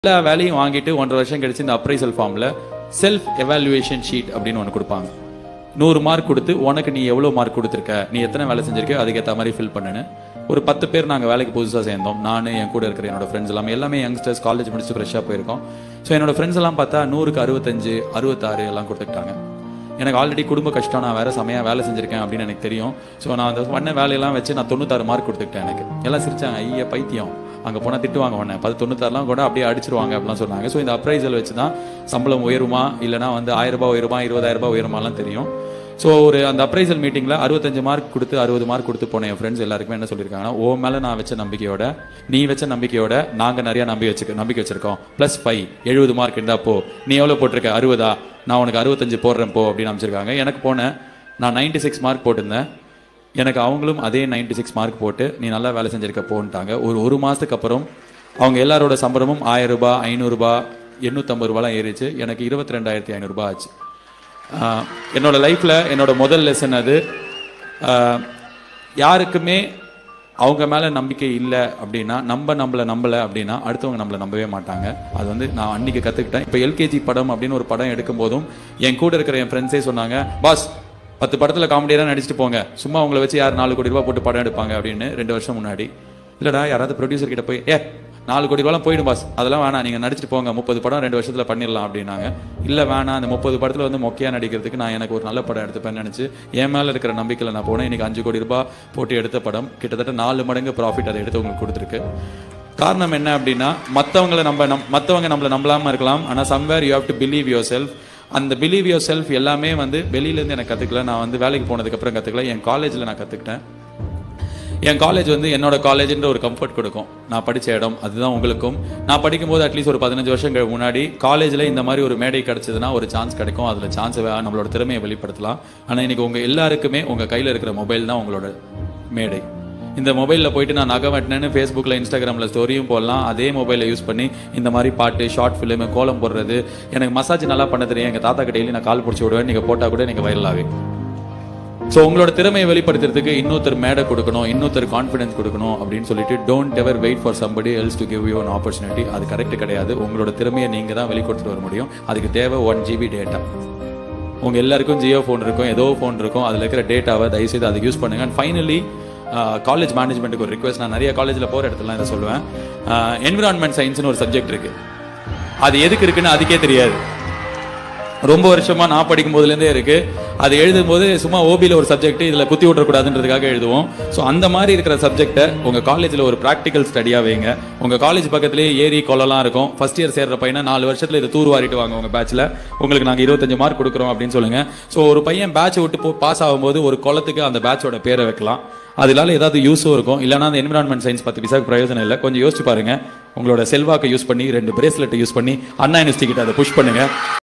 எல்லா வேலையும் வாங்கிட்டு ஒன்றரை வருஷம் கழிச்சு இந்த அப்ரைசல் ஃபார்மில் செல்ஃப் எவாலுவேஷன் ஷீட் அப்படின்னு ஒன்று கொடுப்பாங்க நூறு மார்க் கொடுத்து உனக்கு நீ எவ்வளோ மார்க் கொடுத்துருக்க நீ எத்தனை வேலை செஞ்சிருக்க அதுக்கேற்ற மாதிரி ஃபில் பண்ணுன்னு ஒரு பத்து பேர் நாங்கள் வேலைக்கு புதுசாக சேர்ந்தோம் நான் என் கூட இருக்கிற என்னோட ஃப்ரெண்ட்ஸ் எல்லாமே எல்லாமே யங்ஸ்டர்ஸ் காலேஜ் முடிச்சு ஃப்ரெஷ்ஷாக போயிருக்கோம் ஸோ என்னோட ஃப்ரெண்ட்ஸ் எல்லாம் பார்த்தா நூறுக்கு அறுபத்தஞ்சு அறுபத்தாறு எல்லாம் கொடுத்துக்கிட்டாங்க எனக்கு ஆல்ரெடி குடும்ப கஷ்டம் நான் வேற செமையாக வேலை செஞ்சிருக்கேன் அப்படின்னு எனக்கு தெரியும் ஸோ நான் அந்த பண்ண வேலையெல்லாம் வச்சு நான் தொண்ணூத்தாறு மார்க் கொடுத்துக்கிட்டேன் எனக்கு எல்லாம் சிரிச்சாங்க ஐயா பைத்தியம் அங்கே போனால் திட்டுவாங்க உடனே பத்து தொண்ணூத்தாறுலாம் கூட அப்படியே அடிச்சிருவாங்க அப்படிலாம் சொன்னாங்க ஸோ இந்த அப்ரைசல் வச்சு தான் சம்பளம் உயருமா இல்லைனா வந்து ஆயிரம் ரூபாய் உயருமா இருபதாயிரம் ரூபாய் உயருமாலாம் தெரியும் ஸோ ஒரு அந்த அப்ரைசல் மீட்டிங்கில் அறுபத்தஞ்சு மார்க் கொடுத்து அறுபது மார்க் கொடுத்து போன என் ஃப்ரெண்ட்ஸ் எல்லாருக்குமே என்ன சொல்லியிருக்காங்கன்னா ஓ மேலே நான் வச்ச நம்பிக்கையோட நீ வச்ச நம்பிக்கையோட நாங்கள் நிறைய நம்பி வச்சுக்க நம்பிக்கை வச்சிருக்கோம் ப்ளஸ் ஃபைவ் எழுபது மார்க் இருந்தா போ நீ எவ்வளோ போட்டிருக்க அறுபதா நான் உனக்கு அறுபத்தஞ்சு போடுறேன் போ அப்படின்னு அமைச்சிருக்காங்க எனக்கு போனேன் நான் 96 சிக்ஸ் மார்க் போட்டிருந்தேன் எனக்கு அவங்களும் அதே 96 சிக்ஸ் மார்க் போட்டு நீ நல்லா வேலை செஞ்சிருக்க போன்ட்டாங்க ஒரு ஒரு மாதத்துக்கு அப்புறம் அவங்க எல்லாரோட சம்பளமும் ஆயிரம் ரூபாய் ஐநூறுரூபா எண்ணூற்றம்பது ரூபாலாம் ஏறிச்சு எனக்கு இருபத்தி ரெண்டாயிரத்தி ஐநூறுரூபா ஆச்சு ஆஹ் என்னோட லைஃப்பில் என்னோட முதல் லெசன் அது ஆஹ் யாருக்குமே அவங்க மேலே நம்பிக்கை இல்லை அப்படின்னா நம்ம நம்மளை நம்பலை அப்படின்னா அடுத்தவங்க நம்மளை நம்பவே மாட்டாங்க அது வந்து நான் அன்னைக்கு கற்றுக்கிட்டேன் இப்போ எல்கேஜி படம் அப்படின்னு ஒரு படம் எடுக்கும் போதும் என் கூட இருக்கிற என் ஃப்ரெண்ட்ஸே சொன்னாங்க பாஸ் பத்து படத்தில் காமெடியாக நடிச்சுட்டு போங்க சும்மா அவங்கள வச்சு யார் நாலு கோடி ரூபாய் போட்டு படம் எடுப்பாங்க அப்படின்னு ரெண்டு வருஷம் முன்னாடி இல்லைடா யாராவது ப்ரொடியூசர் கிட்ட போய் ஏ நாலு கோடி ரூபாலாம் போயிடும் பாஸ் அதெல்லாம் வேணாம் நீங்கள் நடிச்சிட்டு போங்க முப்பது படம் ரெண்டு வருஷத்தில் பண்ணிடலாம் அப்படின்னாங்க இல்லை வேணாம் அந்த முப்பது படத்தில் வந்து மொக்கையாக நடிக்கிறதுக்கு நான் எனக்கு ஒரு நல்ல படம் எடுத்துப்பேன்னு நினச்சி என் மேலே இருக்கிற நம்பிக்கையில் நான் போனேன் இன்னைக்கு அஞ்சு கோடி ரூபாய் போட்டு எடுத்த படம் கிட்டத்தட்ட நாலு மடங்கு ப்ராஃபிட் அதை எடுத்து உங்களுக்கு கொடுத்துருக்கு காரணம் என்ன அப்படின்னா மற்றவங்களை நம்ம நம் மற்றவங்க நம்மளை நம்பலாமல் இருக்கலாம் ஆனால் somewhere you have to believe yourself அந்த பிலீவ் யுவர் செல்ஃப் எல்லாமே வந்து வெளியிலேருந்து எனக்கு கற்றுக்கல நான் வந்து வேலைக்கு போனதுக்கப்புறம் கற்றுக்கல என் காலேஜில் நான் கற்றுக்கிட்டேன் என் காலேஜ் வந்து என்னோட காலேஜ்ன்ற ஒரு கம்ஃபர்ட் கொடுக்கும் நான் படிச்ச இடம் அதுதான் உங்களுக்கும் நான் படிக்கும்போது அட்லீஸ்ட் ஒரு பதினஞ்சு வருஷங்கள் முன்னாடி காலேஜில் இந்த மாதிரி ஒரு மேடை கிடைச்சதுன்னா ஒரு சான்ஸ் கிடைக்கும் அதில் சான்ஸ் நம்மளோட திறமையை வெளிப்படுத்தலாம் ஆனால் இன்னைக்கு உங்கள் எல்லாருக்குமே உங்கள் கையில் இருக்கிற மொபைல் தான் உங்களோட மேடை இந்த மொபைலில் போயிட்டு நான் நகை வெட்டினேன்னு ஃபேஸ்புக்கில் இன்ஸ்டாகிராமில் ஸ்டோரியும் போடலாம் அதே மொபைலை யூஸ் பண்ணி இந்த மாதிரி பாட்டு ஷார்ட் ஃபிலிம் கோலம் போடுறது எனக்கு மசாஜ் நல்லா பண்ண தெரியும் எங்கள் தாத்தா டெய்லி நான் கால் பிடிச்சி விடுவேன் நீங்கள் போட்டால் கூட நீங்கள் வைரல் ஆகும் ஸோ உங்களோட திறமையை வெளிப்படுத்துறதுக்கு இன்னொருத்தர் மேடை கொடுக்கணும் இன்னொருத்தர் கான்ஃபிடன்ஸ் கொடுக்கணும் அப்படின்னு சொல்லிட்டு don't ever wait for somebody else to give you an opportunity அது கரெக்ட் கிடையாது உங்களோட திறமையை நீங்கள் தான் வெளிக்கொடுத்துட்டு வர முடியும் அதுக்கு தேவை ஒன் ஜிபி டேட்டா உங்க எல்லாருக்கும் ஜியோ ஃபோன் இருக்கும் ஏதோ ஃபோன் இருக்கும் அதில் இருக்கிற டேட்டாவை தயவுசெய்து அதை யூஸ் பண்ணுங்க அண்ட் ஃபைனலி காலேஜ் மேனேஜ்மெண்ட்டுக்கு ஒரு ரிக்வஸ்ட் நான் நிறைய காலேஜில் போகிற இடத்துலாம் இதை சொல்லுவேன் என்விரான்மெண்ட் சயின்ஸ்னு ஒரு சப்ஜெக்ட் இருக்கு அது எதுக்கு இருக்குன்னு அதுக்கே தெரியாது ரொம்ப வருஷமா நான் படிக்கும் போதுலேருந்தே இருக்கு அது எழுதும் போது சும்மா ஓபியில் ஒரு சப்ஜெக்ட் இதில் குத்தி விட்டுறக்கூடாதுன்றதுக்காக எழுதுவோம் ஸோ அந்த மாதிரி இருக்கிற சப்ஜெக்ட்டை உங்கள் காலேஜில் ஒரு ப்ராக்டிக்கல் ஸ்டடியாக வைங்க உங்கள் காலேஜ் பக்கத்துலேயே ஏரி குளம்லாம் இருக்கும் ஃபர்ஸ்ட் இயர் சேர்ற பையனை நாலு வருஷத்தில் இதை தூர் வாரிட்டு வாங்க உங்கள் பேட்சில் உங்களுக்கு நாங்கள் இருபத்தஞ்சு மார்க் கொடுக்குறோம் அப்படின்னு சொல்லுங்க ஸோ ஒரு பையன் பேட்ச் விட்டு போ பாஸ் ஆகும்போது ஒரு குளத்துக்கு அந்த பேட்சோட பேரை வைக்கலாம் அதனால ஏதாவது யூஸும் இருக்கும் இல்லைனா அந்த என்விரான்மெண்ட் சயின்ஸ் பத்து பிசாக்கு பிரயோஜனம் இல்லை கொஞ்சம் யோசிச்சு பாருங்க உங்களோட செல்வாக்கை யூஸ் பண்ணி ரெண்டு பிரேஸ்லெட்டை யூஸ் பண்ணி அண்ணா யூனிவர்சிட்டி கிட்ட அதை புஷ் பண்ணுங்க